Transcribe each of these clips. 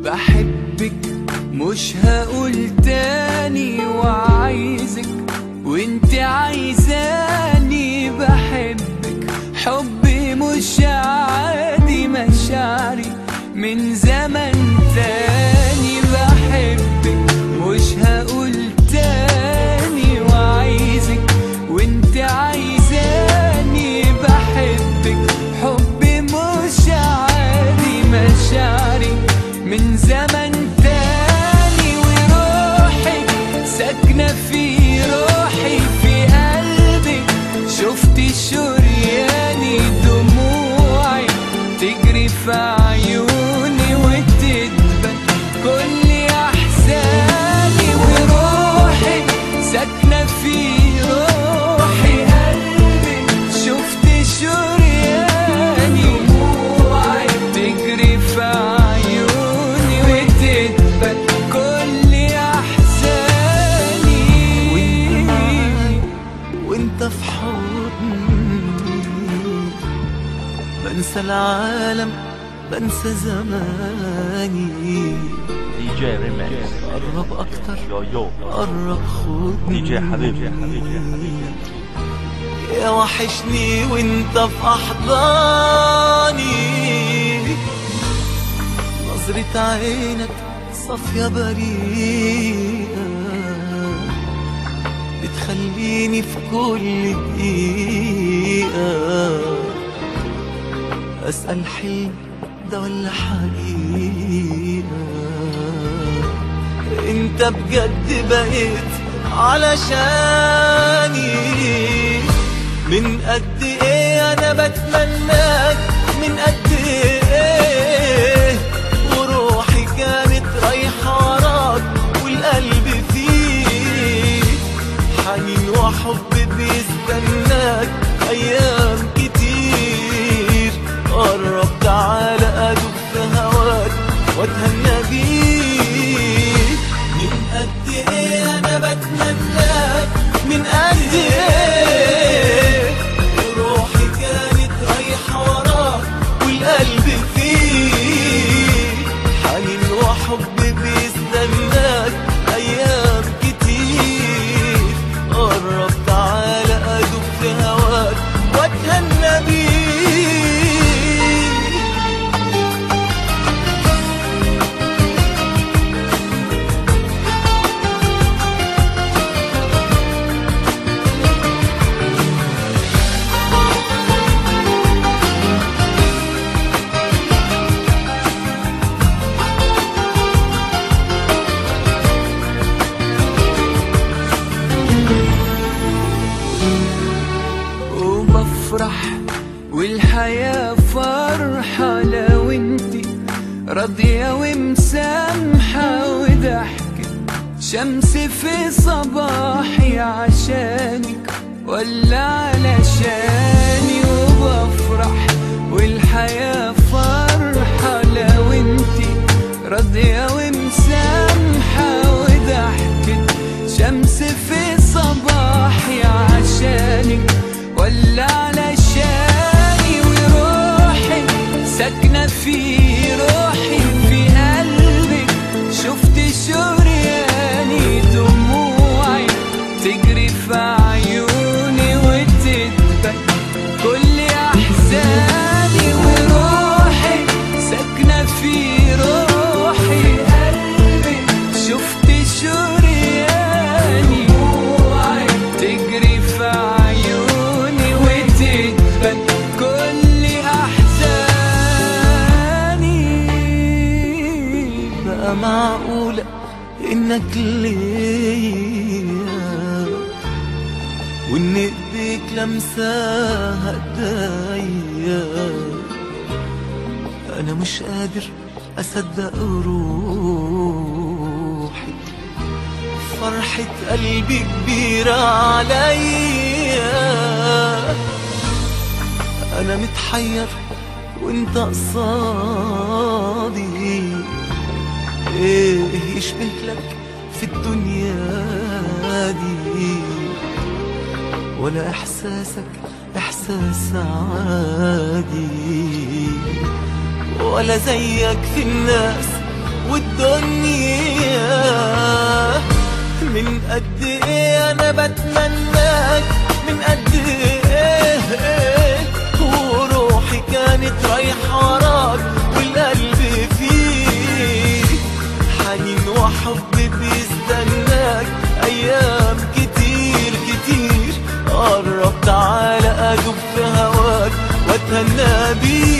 بحبك مش هقول تاني وعايزك وانت عايزاني بحبك حبي مش عادي مشاعري من زمن تاني بحبك مش هقول تاني وعايزك وانت عايزاني بحبك حبي مش عادي مشاعري من زمن تاني وروحك ساكنة في روحي في قلبي شفت شرياني دموعي تجري في عيوني وتدبل كل احزاني وروحك ساكنة في روحي قلبي شفت شرياني دموعي تجري في عيوني وتدبل كل احزاني وانت في حضني بنسى العالم بنسى زماني دي جي ريمكس قرب اكتر يو يو قرب خدني دي جي حبيبي حبيبي حبيبي يا وحشني وانت في احضاني نظرة عينك صافية بريئة بتخليني في كل دقيقة أسأل حلم ده ولا حقيقة انت بجد بقيت علشاني من قد ايه انا بتمناك من قد ايه وروحي كانت رايحة وراك والقلب فيك حنين وحب بيستناك ايام كتير قرب تعالى ادوب في هواك واتهنى بيك من قد ايه انا بتمناك من قد ايه وروحي كانت رايحة وراك والقلب فيك حنين وحب بيستناك ايام كتير قرب تعالى ادوب في هواك واتهنى بيك وبفرح والحياة فرحة لو انتي راضية ومسامحة وضحكة شمس في صباحي عشانك ولا علشاني وبفرح والحياة فرحة لو انتي راضية ومسامحة وضحكة شمس في صباحي عشانك ولا علشاني وروحي ساكنة في روحي في قلبي شفت شرياني دموعي تجري في عيوني وتدبل كل احزاني وروحي ساكنة في روحي قلبي شفت شرياني دموعي تجري في عيوني وتدبل كل احزاني بقى معقولة انك ليا وان ايديك لمساها ايديا انا مش قادر اصدق روحي فرحة قلبي كبيرة عليا انا متحير وانت قصادي ايه يشبه لك في الدنيا دي ولا احساسك احساس عادي ولا زيك في الناس والدنيا من قد ايه انا بتمناك من قد ايه وروحي كانت رايحة وراك والقلب فيك حنين وحب بيستناك ايام كتير كتير قرب تعالى ادوب في هواك واتهنى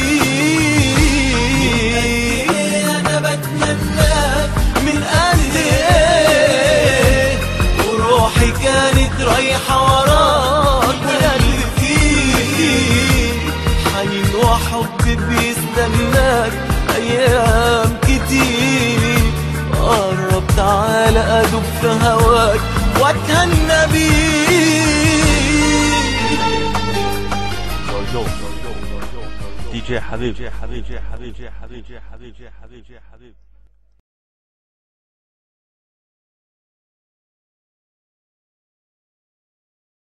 بيك انا بتمناك من قد ايه وروحي كانت رايحة وراك والقلب فيك حنين وحب بيستناك ايام كتير قرب تعالى ادوب في هواك واتهنى بيك يو يو دي جي حبيب دي جي حبيب دي جي حبيب دي جي حبيب دي جي حبيب